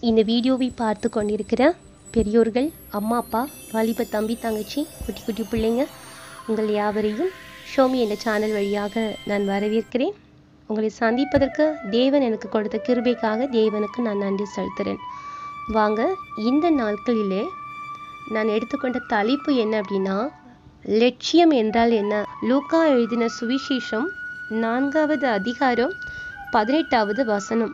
இந்த வீடியோவை பார்த்து கொண்டிருக்கிற பெரியோர்கள் அம்மா அப்பா வாலிப தம்பி தங்கச்சி குட்டி குட்டி பிள்ளைங்க உங்கள் யாவரையும் ஷோமி என்ற சேனல் வழியாக நான் வரவேற்கிறேன் உங்களை சந்திப்பதற்கு தேவன் எனக்கு கொடுத்த கிருபைக்காக தேவனுக்கு நான் நன்றி செலுத்துகிறேன் வாங்க இந்த நாட்களிலே நான் எடுத்துக்கொண்ட தலைப்பு என்ன அப்படின்னா லட்சியம் என்றால் என்ன லூக்கா எழுதின சுவிசேஷம் நான்காவது அதிகாரம் பதினெட்டாவது வசனம்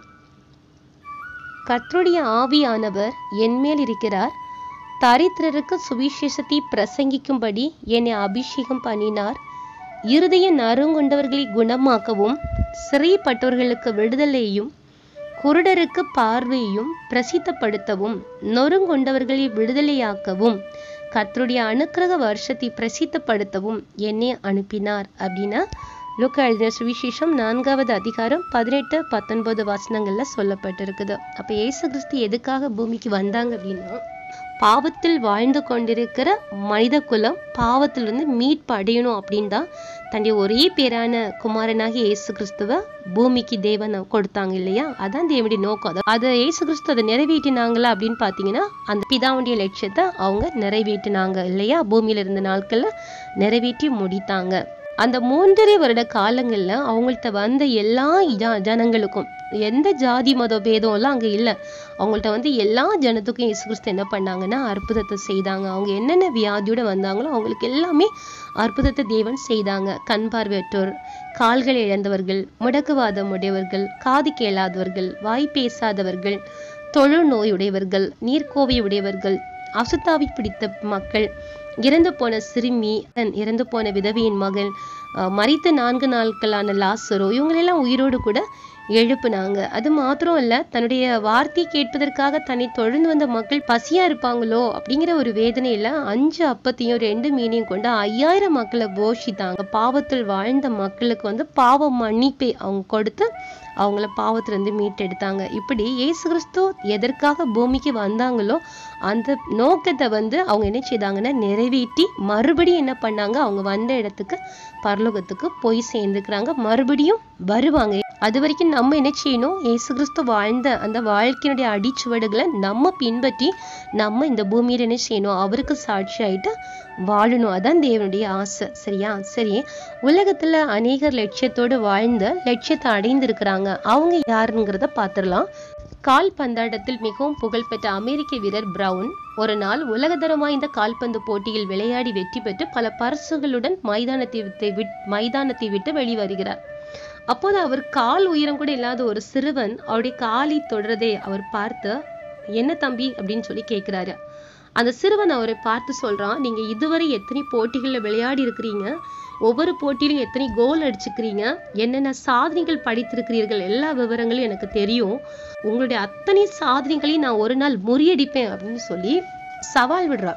கர்த்தருடைய ஆவியானவர் என்மேல் இருக்கிறார் தரித்திரருக்கு சுவிசேஷத்தை பிரசங்கிக்கும்படி என்னை அபிஷேகம் பண்ணினார் இருதய நறுங்கொண்டவர்களை குணமாக்கவும் சிறைப்பட்டவர்களுக்கு விடுதலையும் குருடருக்கு பார்வையும் பிரசித்தப்படுத்தவும் நொறுங்கொண்டவர்களை விடுதலையாக்கவும் கர்த்தருடைய அனுக்கிரக வருஷத்தை பிரசித்தப்படுத்தவும் என்னை அனுப்பினார் அப்படின்னா லுக்க எழுதின சுவிசேஷம் நான்காவது அதிகாரம் பதினெட்டு பத்தொன்பது வசனங்கள்ல சொல்லப்பட்டிருக்குது அப்ப இயேசு கிறிஸ்து எதுக்காக பூமிக்கு வந்தாங்க அப்படின்னா பாவத்தில் வாழ்ந்து கொண்டிருக்கிற மனித குலம் பாவத்திலிருந்து மீட்பு அடையணும் அப்படின்னு தான் தன்னுடைய ஒரே பேரான குமாரனாகிய இயேசு கிறிஸ்துவ பூமிக்கு தேவன் கொடுத்தாங்க இல்லையா அதான் தேவனுடைய நோக்கம் அதை அதை இயேசு கிறிஸ்து அதை நிறைவேற்றினாங்களா அப்படின்னு பார்த்தீங்கன்னா அந்த பிதாவுடைய லட்சியத்தை அவங்க நிறைவேற்றினாங்க இல்லையா பூமியில இருந்த நாட்கள்ல நிறைவேற்றி முடித்தாங்க அந்த மூன்றரை வருட காலங்கள்ல அவங்கள்ட்ட வந்த எல்லா ஜ- ஜனங்களுக்கும் எந்த ஜாதி மத பேதம் எல்லாம் அங்க இல்ல அவங்கள்ட்ட வந்து எல்லா ஜனத்துக்கும் இயேசு கிறிஸ்து என்ன பண்ணாங்கன்னா அற்புதத்தை செய்தாங்க அவங்க என்னென்ன வியாதியோட வந்தாங்களோ அவங்களுக்கு எல்லாமே அற்புதத்தை தேவன் செய்தாங்க கண் பார்வையற்றோர் கால்கள் இழந்தவர்கள் முடக்குவாதம் உடையவர்கள் காது கேளாதவர்கள் வாய் பேசாதவர்கள் தொழுநோயுடையவர்கள் நீர்க்கோவை உடையவர்கள் அசுத்தாவி பிடித்த மக்கள் இறந்து போன சிறுமி இறந்து போன விதவையின் மகன் அஹ், மரித்த நான்கு நாட்களான லாசரோ இவங்களெல்லாம் உயிரோடு கூட எழுப்புனாங்க அது மாத்திரம் இல்ல தன்னுடைய வார்த்தை கேட்பதற்காக தன்னை தொடர்ந்து வந்த மக்கள் பசியா இருப்பாங்களோ அப்படிங்கிற ஒரு வேதனையில அஞ்சு அப்பத்தையும் ரெண்டு மீனையும் கொண்டு ஐயாயிரம் மக்களை போஷித்தாங்க பாவத்தில் வாழ்ந்த மக்களுக்கு வந்து பாவ மன்னிப்பை அவங்க கொடுத்து அவங்கள பாவத்திலிருந்து மீட்டெடுத்தாங்க இப்படி இயேசு கிறிஸ்து எதற்காக பூமிக்கு வந்தாங்களோ அந்த நோக்கத்தை வந்து அவங்க என்ன செய்தாங்கன்னா நிறைவேற்றி மறுபடியும் என்ன பண்ணாங்க அவங்க வந்த இடத்துக்கு பரலோகத்துக்கு போய் சேர்ந்துக்கிறாங்க மறுபடியும் வருவாங்க அது வரைக்கும் நம்ம என்ன செய்யணும் இயேசு கிறிஸ்து வாழ்ந்த அந்த வாழ்க்கையினுடைய அடிச்சுவடுகளை நம்ம பின்பற்றி நம்ம இந்த பூமியில என்ன செய்யணும் அவருக்கு சாட்சி ஆயிட்டு வாழணும் அதான் தேவனுடைய ஆசை சரியா சரி உலகத்துல அநேகர் லட்சியத்தோடு வாழ்ந்த லட்சியத்தை அடைந்திருக்கிறாங்க அவங்க யாருங்கிறத பார்த்துடலாம் கால்பந்தாட்டத்தில் மிகவும் புகழ்பெற்ற அமெரிக்க வீரர் பிரவுன் ஒரு நாள் உலகதரம் வாய்ந்த கால்பந்து போட்டியில் விளையாடி வெற்றி பெற்று பல பரிசுகளுடன் மைதானத்தை விட்டு விட்- மைதானத்தை விட்டு வெளிவருகிறார் அப்போது அவர் கால் உயரம் கூட இல்லாத ஒரு சிறுவன் அவருடைய காலை தொடரதை அவர் பார்த்து என்ன தம்பி அப்படின்னு சொல்லி கேட்கிறாரு அந்த சிறுவன் அவரை பார்த்து சொல்றான் நீங்க இதுவரை எத்தனை போட்டிகள்ல விளையாடி இருக்கிறீங்க ஒவ்வொரு போட்டியிலும் எத்தனை கோல் அடிச்சுக்கிறீங்க என்னென்ன சாதனைகள் படித்திருக்கிறீர்கள் எல்லா விவரங்களும் எனக்கு தெரியும் உங்களுடைய அத்தனை சாதனைகளையும் நான் ஒரு நாள் முறியடிப்பேன் அப்படின்னு சொல்லி சவால் விடுறார்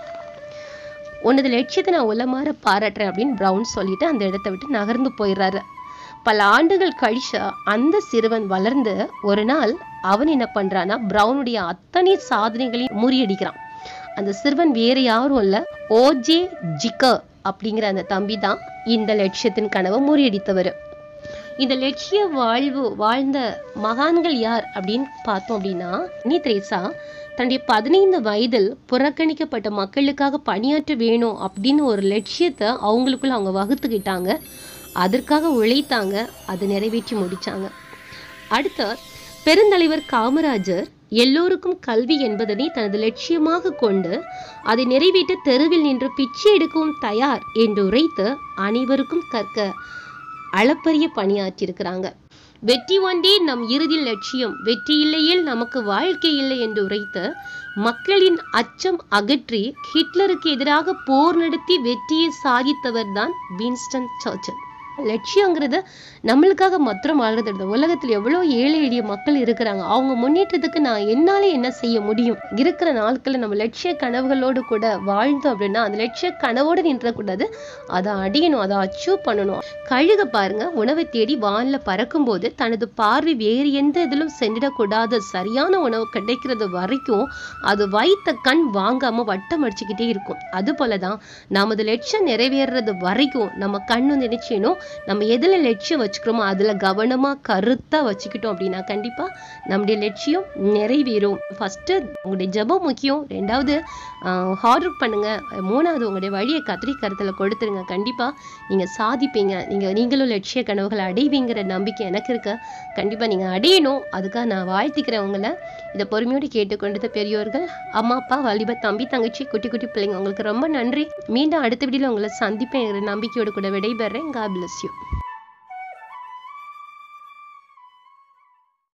உனது லட்சியத்தை நான் உலமாற பாராட்டுறேன் அப்படின்னு பிரவுன் சொல்லிட்டு அந்த இடத்தை விட்டு நகர்ந்து போயிடுறாரு பல ஆண்டுகள் கழிச்சு அந்த சிறுவன் வளர்ந்து ஒரு நாள் அவன் என்ன பண்றான்னா பிரவுனுடைய அத்தனை சாதனைகளையும் முறியடிக்கிறான் அந்த சிறுவன் வேற யாரும் இல்ல ஓஜே ஜிக்க அப்படிங்கிற அந்த தம்பி தான் இந்த லட்சியத்தின் கனவை முறியடித்தவர் இந்த லட்சிய வாழ்வு வாழ்ந்த மகான்கள் யார் அப்படின்னு பார்த்தோம் அப்படின்னா நீ திரேசா தன்னுடைய பதினைந்து வயதில் புறக்கணிக்கப்பட்ட மக்களுக்காக பணியாற்ற வேணும் அப்படின்னு ஒரு லட்சியத்தை அவங்களுக்குள்ள அவங்க வகுத்துக்கிட்டாங்க அதற்காக உழைத்தாங்க அதை நிறைவேற்றி முடிச்சாங்க அடுத்த பெருந்தலைவர் காமராஜர் எல்லோருக்கும் கல்வி என்பதனை தனது லட்சியமாக கொண்டு அதை நிறைவேற்ற தெருவில் நின்று பிச்சை எடுக்கவும் தயார் என்று உரைத்து அனைவருக்கும் கற்க அளப்பரிய பணியாற்றியிருக்கிறாங்க வெற்றி ஒன்றே நம் இறுதி லட்சியம் வெற்றி இல்லையில் நமக்கு வாழ்க்கை இல்லை என்று உரைத்த மக்களின் அச்சம் அகற்றி ஹிட்லருக்கு எதிராக போர் நடத்தி வெற்றியை சாதித்தவர் தான் வின்ஸ்டன் சர்ச்சில் லட்சியங்கிறது நம்மளுக்காக மாத்திரம் வாழ்றது இல்லை. உலகத்துல எவ்வளோ ஏழை எளிய மக்கள் இருக்கிறாங்க அவங்க முன்னேற்றத்துக்கு நான் என்னால என்ன செய்ய முடியும் இருக்கிற நாட்கள்ல நம்ம லட்சிய கனவுகளோடு கூட வாழ்ந்தோம் அப்படின்னா அந்த லட்சிய கனவோடு நின்றக்கூடாது அதை அடையணும் அதை அச்சீவ் பண்ணணும் கழுக பாருங்க உணவை தேடி வான்ல பறக்கும்போது தனது பார்வை வேறு எந்த இதிலும் சென்றிடக்கூடாது சரியான உணவு கிடைக்கிறது வரைக்கும் அது வைத்த கண் வாங்காம வட்டம் அடிச்சுக்கிட்டே இருக்கும் அது போலதான் நமது லட்சியம் நிறைவேறது வரைக்கும் நம்ம கண் வந்து என்ன செய்யணும் நம்ம எதில் லட்சியம் வச்சுக்கிறோமோ அதில் கவனமாக கருத்தாக வச்சுக்கிட்டோம் அப்படின்னா கண்டிப்பாக நம்முடைய லட்சியம் நிறைவேறும் ஃபஸ்ட்டு உங்களுடைய ஜெபம் முக்கியம் ரெண்டாவது ஹார்ட் ஒர்க் பண்ணுங்க மூணாவது உங்களுடைய வழியை கத்திரி கருத்தில் கொடுத்துருங்க கண்டிப்பாக நீங்கள் சாதிப்பீங்க நீங்கள் நீங்களும் லட்சிய கனவுகளை அடைவீங்கிற நம்பிக்கை எனக்கு இருக்கு கண்டிப்பாக நீங்கள் அடையணும் அதுக்காக நான் வாழ்த்திக்கிறேன் உங்களை இதை பொறுமையோடு கேட்டுக்கொண்டது பெரியோர்கள் அம்மா அப்பா வாலிப தம்பி தங்கச்சி குட்டி குட்டி பிள்ளைங்க உங்களுக்கு ரொம்ப நன்றி மீண்டும் அடுத்த வீடியோவில் உங்களை சந்திப்பேன் நம்பிக்கையோடு கூட விடைபெறேன் God bless you